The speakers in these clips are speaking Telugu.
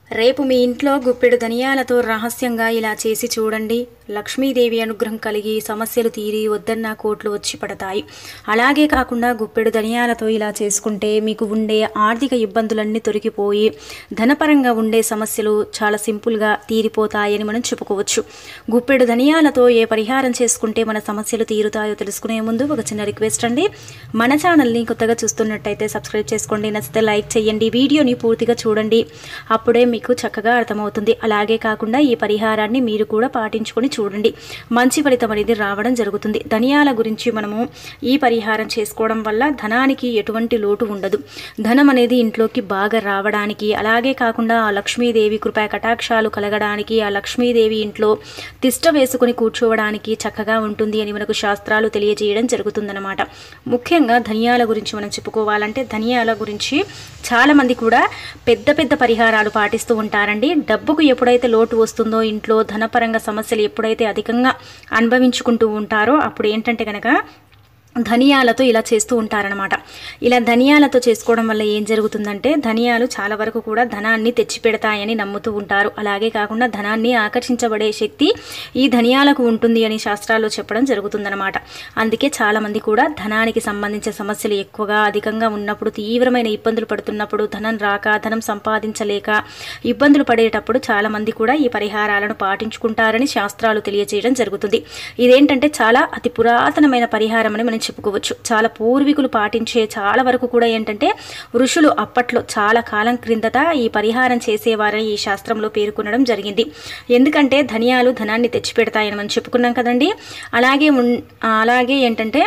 రేపు మీ ఇంట్లో గుప్పెడు ధనియాలతో రహస్యంగా ఇలా చేసి చూడండి లక్ష్మీదేవి అనుగ్రహం కలిగి సమస్యలు తీరి వద్దన్న కోట్లు వచ్చి పడతాయి అలాగే కాకుండా గుప్పెడు ధనియాలతో ఇలా చేసుకుంటే మీకు ఉండే ఆర్థిక ఇబ్బందులన్నీ తొలగిపోయి ధనపరంగా ఉండే సమస్యలు చాలా సింపుల్గా తీరిపోతాయని మనం చెప్పుకోవచ్చు గుప్పెడు ధనియాలతో ఏ పరిహారం చేసుకుంటే మన సమస్యలు తీరుతాయో తెలుసుకునే ముందు ఒక చిన్న రిక్వెస్ట్ అండి మన ఛానల్ని కొత్తగా చూస్తున్నట్టయితే సబ్స్క్రైబ్ చేసుకోండి నచ్చితే లైక్ చేయండి వీడియోని పూర్తిగా చూడండి అప్పుడే మీకు చక్కగా అర్థమవుతుంది అలాగే కాకుండా ఈ పరిహారాన్ని మీరు కూడా పాటించుకొని చూడండి మంచి ఫలితం అనేది రావడం జరుగుతుంది ధనియాల గురించి మనము ఈ పరిహారం చేసుకోవడం వల్ల ధనానికి ఎటువంటి లోటు ఉండదు ధనం అనేది ఇంట్లోకి బాగా రావడానికి అలాగే కాకుండా ఆ లక్ష్మీదేవి కృపా కటాక్షాలు కలగడానికి ఆ లక్ష్మీదేవి ఇంట్లో తిష్ట వేసుకొని కూర్చోవడానికి చక్కగా ఉంటుంది అని మనకు శాస్త్రాలు తెలియజేయడం జరుగుతుందన్నమాట ముఖ్యంగా ధనియాల గురించి మనం చెప్పుకోవాలంటే ధనియాల గురించి చాలామంది కూడా పెద్ద పెద్ద పరిహారాలు పాటిస్తూ ఉంటారండి డబ్బుకు ఎప్పుడైతే లోటు వస్తుందో ఇంట్లో ధనపరంగా సమస్యలు ఎప్పుడైతే అధికంగా అనుభవించుకుంటూ ఉంటారో అప్పుడు ఏంటంటే కనుక ధనియాలతో ఇలా చేస్తూ ఉంటారనమాట ఇలా ధనియాలతో చేసుకోవడం వల్ల ఏం జరుగుతుందంటే ధనియాలు చాలా వరకు కూడా ధనాన్ని తెచ్చిపెడతాయని నమ్ముతూ ఉంటారు అలాగే కాకుండా ధనాన్ని ఆకర్షించబడే శక్తి ఈ ధనియాలకు ఉంటుంది అని శాస్త్రాల్లో చెప్పడం జరుగుతుందన్నమాట అందుకే చాలామంది కూడా ధనానికి సంబంధించిన సమస్యలు ఎక్కువగా అధికంగా ఉన్నప్పుడు తీవ్రమైన ఇబ్బందులు పడుతున్నప్పుడు ధనం రాక ధనం సంపాదించలేక ఇబ్బందులు పడేటప్పుడు చాలామంది కూడా ఈ పరిహారాలను పాటించుకుంటారని శాస్త్రాలు తెలియజేయడం జరుగుతుంది ఇదేంటంటే చాలా అతి పురాతనమైన పరిహారం అని మనం చెప్పుకోవచ్చు చాలా పూర్వీకులు పాటించే చాలా వరకు కూడా ఏంటంటే ఋషులు అప్పట్లో చాలా కాలం క్రిందట ఈ పరిహారం చేసేవారని ఈ శాస్త్రంలో పేర్కొనడం జరిగింది ఎందుకంటే ధనియాలు ధనాన్ని తెచ్చిపెడతాయని మనం చెప్పుకున్నాం కదండి అలాగే ఉన్- అలాగే ఏంటంటే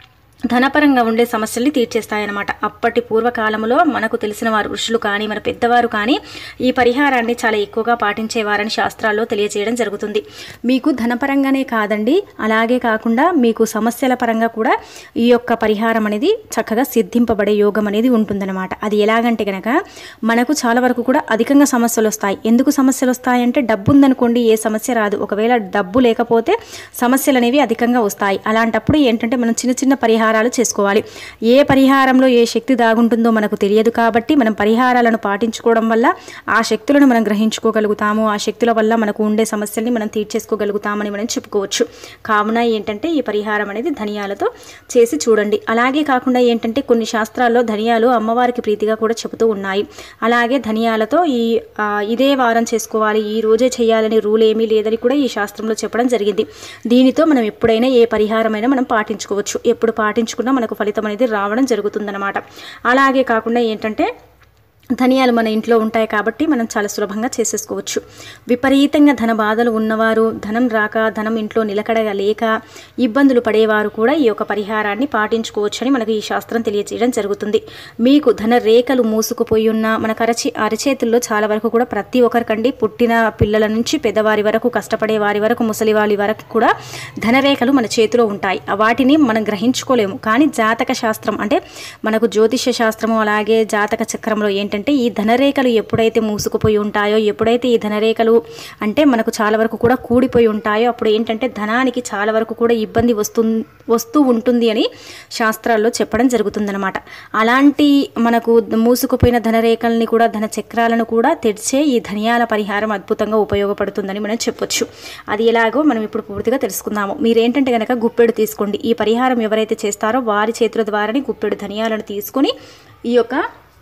ధనపరంగా ఉండే సమస్యల్ని తీర్చేస్తాయన్నమాట అప్పటి పూర్వకాలంలో మనకు తెలిసిన వారు ఋషులు కానీ మన పెద్దవారు కానీ ఈ పరిహారాన్ని చాలా ఎక్కువగా పాటించేవారని శాస్త్రాల్లో తెలియజేయడం జరుగుతుంది మీకు ధనపరంగానే కాదండి అలాగే కాకుండా మీకు సమస్యల పరంగా కూడా ఈ యొక్క పరిహారం అనేది చక్కగా సిద్ధింపబడే యోగం అనేది ఉంటుందన్నమాట అది ఎలాగంటే గనక మనకు చాలా వరకు కూడా అధికంగా సమస్యలు వస్తాయి ఎందుకు సమస్యలు వస్తాయంటే డబ్బు ఉందనుకోండి ఏ సమస్య రాదు ఒకవేళ డబ్బు లేకపోతే సమస్యలు అనేవి అధికంగా వస్తాయి అలాంటప్పుడు ఏంటంటే మనం చిన్న చిన్న పరిహారాలు చేసుకోవాలి ఏ పరిహారంలో ఏ శక్తి దాగుంటుందో మనకు తెలియదు కాబట్టి మనం పరిహారాలను పాటించుకోవడం వల్ల ఆ శక్తులను మనం గ్రహించుకోగలుగుతాము ఆ శక్తుల వల్ల మనకు ఉండే సమస్యల్ని మనం తీర్చేసుకోగలుగుతామని మనం చెప్పుకోవచ్చు కావున ఏంటంటే ఈ పరిహారం అనేది ధనియాలతో చేసి చూడండి అలాగే కాకుండా ఏంటంటే కొన్ని శాస్త్రాల్లో ధనియాలు అమ్మవారికి ప్రీతిగా కూడా చెబుతూ ఉన్నాయి అలాగే ధనియాలతో ఈ ఆ, ఇదే వారం చేసుకోవాలి ఈ రోజే చేయాలని రూల్ ఏమీ లేదని కూడా ఈ శాస్త్రంలో చెప్పడం జరిగింది దీనితో మనం ఎప్పుడైనా ఏ పరిహారమైనా మనం పాటించుకోవచ్చు ఎప్పుడు పాటించుకున్నా మనకు ఫలితం అనేది రావడం జరుగుతుందన్నమాట అలాగే కాకుండా ఏంటంటే ధనియాలు మన ఇంట్లో ఉంటాయి కాబట్టి మనం చాలా సులభంగా చేసేసుకోవచ్చు విపరీతంగా ధన బాధలు ఉన్నవారు ధనం రాక ధనం ఇంట్లో నిలకడగా లేక ఇబ్బందులు పడేవారు కూడా ఈ యొక్క పరిహారాన్ని పాటించుకోవచ్చని మనకు ఈ శాస్త్రం తెలియజేయడం జరుగుతుంది మీకు ధన రేఖలు మూసుకుపోయి ఉన్న మన కరచి అరచేతుల్లో చాలా వరకు కూడా ప్రతి ఒక్కరికండి పుట్టిన పిల్లల నుంచి పెద్దవారి వరకు కష్టపడే వారి వరకు ముసలి వారి వరకు కూడా ధనరేఖలు మన చేతిలో ఉంటాయి ఆ వాటిని మనం గ్రహించుకోలేము కానీ జాతక శాస్త్రం అంటే మనకు జ్యోతిష్య శాస్త్రము అలాగే జాతక చక్రంలో ఏంటంటే ఈ ధనరేఖలు ఎప్పుడైతే మూసుకుపోయి ఉంటాయో ఎప్పుడైతే ఈ ధనరేఖలు అంటే మనకు చాలా వరకు కూడా కూడిపోయి ఉంటాయో అప్పుడు ఏంటంటే ధనానికి చాలా వరకు కూడా ఇబ్బంది వస్తు వస్తూ ఉంటుంది అని శాస్త్రాల్లో చెప్పడం జరుగుతుందన్నమాట అలాంటి మనకు మూసుకుపోయిన ధనరేఖల్ని కూడా ధన చక్రాలను కూడా తెరిచే ఈ ధనియాల పరిహారం అద్భుతంగా ఉపయోగపడుతుందని మనం చెప్పొచ్చు అది ఎలాగో మనం ఇప్పుడు పూర్తిగా తెలుసుకుందాము మీరేంటంటే కనుక గుప్పెడు తీసుకోండి ఈ పరిహారం ఎవరైతే చేస్తారో వారి చేతుల ద్వారానే గుప్పెడు ధనియాలను తీసుకొని ఈ యొక్క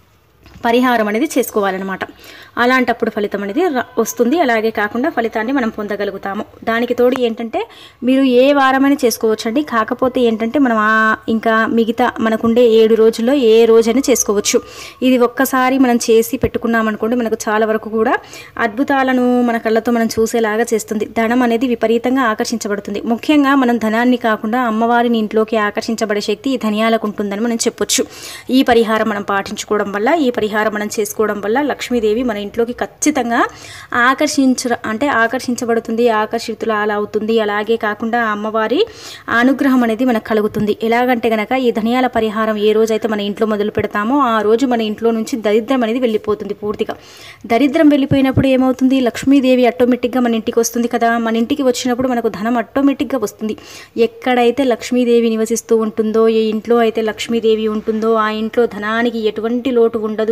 పరిహారం అనేది చేసుకోవాలన్నమాట అలాంటప్పుడు ఫలితం అనేది ర- వస్తుంది అలాగే కాకుండా ఫలితాన్ని మనం పొందగలుగుతాము దానికి తోడు ఏంటంటే మీరు ఏ వారమైనా చేసుకోవచ్చండి కాకపోతే ఏంటంటే మనం ఆ ఇంకా మిగతా మనకుండే ఏడు రోజుల్లో ఏ రోజైనా చేసుకోవచ్చు ఇది ఒక్కసారి మనం చేసి పెట్టుకున్నాం అనుకోండి మనకు చాలా వరకు కూడా అద్భుతాలను మన కళ్ళతో మనం చూసేలాగా చేస్తుంది ధనం అనేది విపరీతంగా ఆకర్షించబడుతుంది ముఖ్యంగా మనం ధనాన్ని కాకుండా అమ్మవారిని ఇంట్లోకి ఆకర్షించబడే శక్తి ఈ ధనియాలకు ఉంటుందని మనం చెప్పొచ్చు ఈ పరిహారం మనం పాటించుకోవడం వల్ల ఈ పరిహారం మనం చేసుకోవడం వల్ల లక్ష్మీదేవి మన ఇంట్లోకి ఖచ్చితంగా ఆకర్షించ అంటే ఆకర్షించబడుతుంది ఆకర్షితులు అలా అవుతుంది అలాగే కాకుండా ఆ అమ్మవారి అనుగ్రహం అనేది మనకు కలుగుతుంది ఎలాగంటే గనక ఈ ధనియాల పరిహారం ఏ రోజైతే మన ఇంట్లో మొదలు పెడతామో ఆ రోజు మన ఇంట్లో నుంచి దరిద్రం అనేది వెళ్ళిపోతుంది పూర్తిగా దరిద్రం వెళ్ళిపోయినప్పుడు ఏమవుతుంది లక్ష్మీదేవి ఆటోమేటిక్గా మన ఇంటికి వస్తుంది కదా మన ఇంటికి వచ్చినప్పుడు మనకు ధనం ఆటోమేటిక్గా వస్తుంది ఎక్కడైతే లక్ష్మీదేవి నివసిస్తూ ఉంటుందో ఏ ఇంట్లో అయితే లక్ష్మీదేవి ఉంటుందో ఆ ఇంట్లో ధనానికి ఎటువంటి లోటు ఉండదు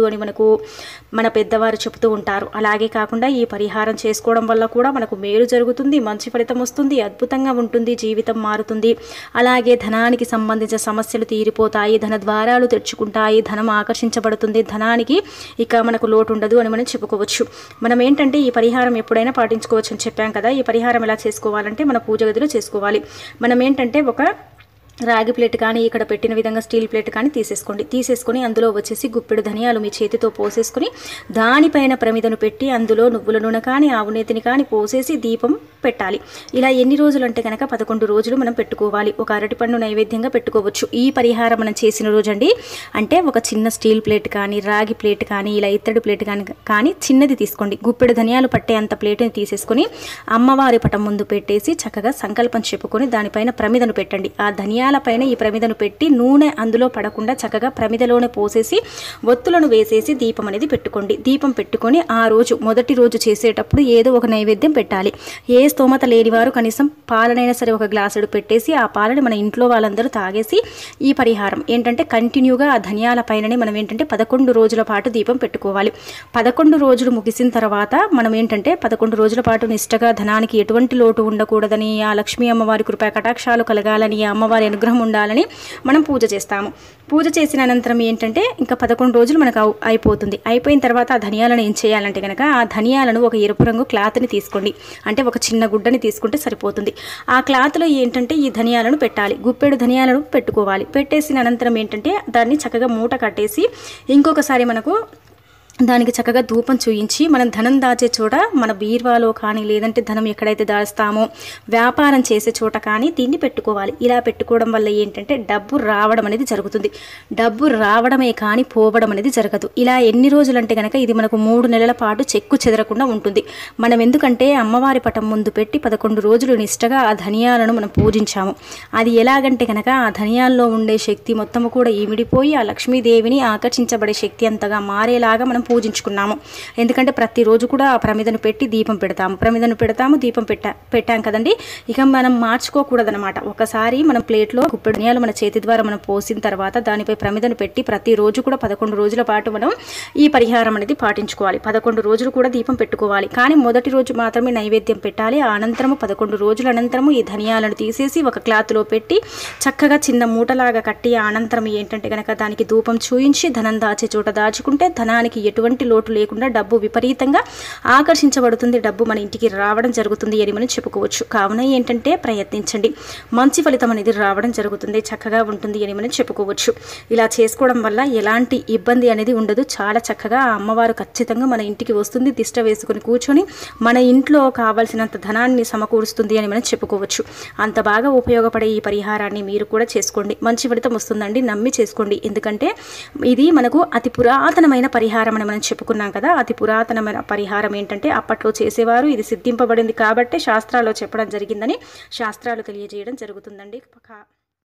అని మనకు మన పెద్దవారు చెబుతూ ఉంటారు అలాగే కాకుండా ఈ పరిహారం చేసుకోవడం వల్ల కూడా మనకు మేలు జరుగుతుంది మంచి ఫలితం వస్తుంది అద్భుతంగా ఉంటుంది జీవితం మారుతుంది అలాగే ధనానికి సంబంధించిన సమస్యలు తీరిపోతాయి ధన ద్వారాలు తెరుచుకుంటాయి ధనం ఆకర్షించబడుతుంది ధనానికి ఇక మనకు లోటు ఉండదు అని మనం చెప్పుకోవచ్చు మనం ఏంటంటే ఈ పరిహారం ఎప్పుడైనా పాటించుకోవచ్చు అని చెప్పాం కదా ఈ పరిహారం ఎలా చేసుకోవాలంటే మన పూజ గదిలో చేసుకోవాలి మనం ఏంటంటే ఒక రాగి ప్లేట్ కానీ ఇక్కడ పెట్టిన విధంగా స్టీల్ ప్లేట్ కానీ తీసేసుకోండి తీసేసుకొని అందులో వచ్చేసి గుప్పెడు ధనియాలు మీ చేతితో పోసేసుకొని దానిపైన ప్రమిదను పెట్టి అందులో నువ్వుల నూనె కానీ ఆవు నేతిని కానీ పోసేసి దీపం పెట్టాలి ఇలా ఎన్ని రోజులు అంటే కనుక పదకొండు రోజులు మనం పెట్టుకోవాలి ఒక అరటిపండు నైవేద్యంగా పెట్టుకోవచ్చు ఈ పరిహారం మనం చేసిన రోజు అండి అంటే ఒక చిన్న స్టీల్ ప్లేట్ కానీ రాగి ప్లేట్ కానీ ఇలా ఇత్తడి ప్లేట్ కానీ కానీ చిన్నది తీసుకోండి గుప్పెడు ధనియాలు పట్టే అంత ప్లేట్ని తీసేసుకొని అమ్మవారి పటం ముందు పెట్టేసి చక్కగా సంకల్పం చెప్పుకొని దానిపైన ప్రమిదను పెట్టండి ఆ ధనియాల పైన ఈ ప్రమిదను పెట్టి నూనె అందులో పడకుండా చక్కగా ప్రమిదలోనే పోసేసి ఒత్తులను వేసేసి దీపం అనేది పెట్టుకోండి దీపం పెట్టుకొని ఆ రోజు మొదటి రోజు చేసేటప్పుడు ఏదో ఒక నైవేద్యం పెట్టాలి ఏ స్తోమత లేని వారు కనీసం పాలనైనా సరే ఒక గ్లాసుడు పెట్టేసి ఆ పాలని మన ఇంట్లో వాళ్ళందరూ తాగేసి ఈ పరిహారం ఏంటంటే కంటిన్యూగా ఆ ధనియాల పైననే మనం ఏంటంటే పదకొండు రోజుల పాటు దీపం పెట్టుకోవాలి పదకొండు రోజులు ముగిసిన తర్వాత మనం ఏంటంటే పదకొండు రోజుల పాటు నిష్టగా ధనానికి ఎటువంటి లోటు ఉండకూడదని ఆ లక్ష్మీ అమ్మవారి కృపా కటాక్షాలు కలగాలని ఆ అమ్మవారి అనుగ్రహం ఉండాలని మనం పూజ చేస్తాము పూజ చేసిన అనంతరం ఏంటంటే ఇంకా పదకొండు రోజులు మనకు అవు- అయిపోతుంది అయిపోయిన తర్వాత ఆ ధనియాలను ఏం చేయాలంటే కనుక ఆ ధనియాలను ఒక ఎరుపు రంగు క్లాత్ని తీసుకోండి అంటే ఒక చిన్న గుడ్డని తీసుకుంటే సరిపోతుంది ఆ క్లాత్లో ఏంటంటే ఈ ధనియాలను పెట్టాలి గుప్పెడు ధనియాలను పెట్టుకోవాలి పెట్టేసిన అనంతరం ఏంటంటే దాన్ని చక్కగా మూట కట్టేసి ఇంకొకసారి మనకు దానికి చక్కగా ధూపం చూయించి మనం ధనం దాచే చోట మన బీర్వాలో కానీ లేదంటే ధనం ఎక్కడైతే దాస్తామో వ్యాపారం చేసే చోట కానీ దీన్ని పెట్టుకోవాలి ఇలా పెట్టుకోవడం వల్ల ఏంటంటే డబ్బు రావడం అనేది జరుగుతుంది డబ్బు రావడమే కానీ పోవడం అనేది జరగదు ఇలా ఎన్ని రోజులు అంటే కనుక ఇది మనకు మూడు నెలల పాటు చెక్కు చెదరకుండా ఉంటుంది మనం ఎందుకంటే అమ్మవారి పటం ముందు పెట్టి పదకొండు రోజులు నిష్టగా ఆ ధనియాలను మనం పూజించాము అది ఎలాగంటే కనుక ఆ ధనియాల్లో ఉండే శక్తి మొత్తము కూడా ఈమిడిపోయి ఆ లక్ష్మీదేవిని ఆకర్షించబడే శక్తి అంతగా మారేలాగా మనం పూజించుకున్నాము ఎందుకంటే ప్రతిరోజు కూడా ఆ ప్రమిదను పెట్టి దీపం పెడతాము ప్రమిదను పెడతాము దీపం పెట్టా పెట్టాం కదండి ఇక మనం మార్చుకోకూడదనమాట ఒకసారి మనం ప్లేట్లో గుప్పెడు ధనియాలు మన చేతి ద్వారా మనం పోసిన తర్వాత దానిపై ప్రమిదను పెట్టి ప్రతిరోజు కూడా పదకొండు రోజుల పాటు మనం ఈ పరిహారం అనేది పాటించుకోవాలి పదకొండు రోజులు కూడా దీపం పెట్టుకోవాలి కానీ మొదటి రోజు మాత్రమే నైవేద్యం పెట్టాలి ఆ అనంతరము పదకొండు రోజుల అనంతరము ఈ ధనియాలను తీసేసి ఒక క్లాత్లో పెట్టి చక్కగా చిన్న మూటలాగా కట్టి ఆ అనంతరం ఏంటంటే కనుక దానికి ధూపం చూయించి ధనం దాచే చోట దాచుకుంటే ధనానికి ఎటువంటి లోటు లేకుండా డబ్బు విపరీతంగా ఆకర్షించబడుతుంది డబ్బు మన ఇంటికి రావడం జరుగుతుంది అని మనం చెప్పుకోవచ్చు కావున ఏంటంటే ప్రయత్నించండి మంచి ఫలితం అనేది రావడం జరుగుతుంది చక్కగా ఉంటుంది అని మనం చెప్పుకోవచ్చు ఇలా చేసుకోవడం వల్ల ఎలాంటి ఇబ్బంది అనేది ఉండదు చాలా చక్కగా ఆ అమ్మవారు ఖచ్చితంగా మన ఇంటికి వస్తుంది తిష్ట వేసుకొని కూర్చొని మన ఇంట్లో కావాల్సినంత ధనాన్ని సమకూరుస్తుంది అని మనం చెప్పుకోవచ్చు అంత బాగా ఉపయోగపడే ఈ పరిహారాన్ని మీరు కూడా చేసుకోండి మంచి ఫలితం వస్తుందండి నమ్మి చేసుకోండి ఎందుకంటే ఇది మనకు అతి పురాతనమైన పరిహారం అని మనం చెప్పుకున్నాం కదా అతి పురాతనమైన పరిహారం ఏంటంటే అప్పట్లో చేసేవారు ఇది సిద్ధింపబడింది కాబట్టి శాస్త్రాల్లో చెప్పడం జరిగిందని శాస్త్రాలు తెలియజేయడం జరుగుతుందండి కా-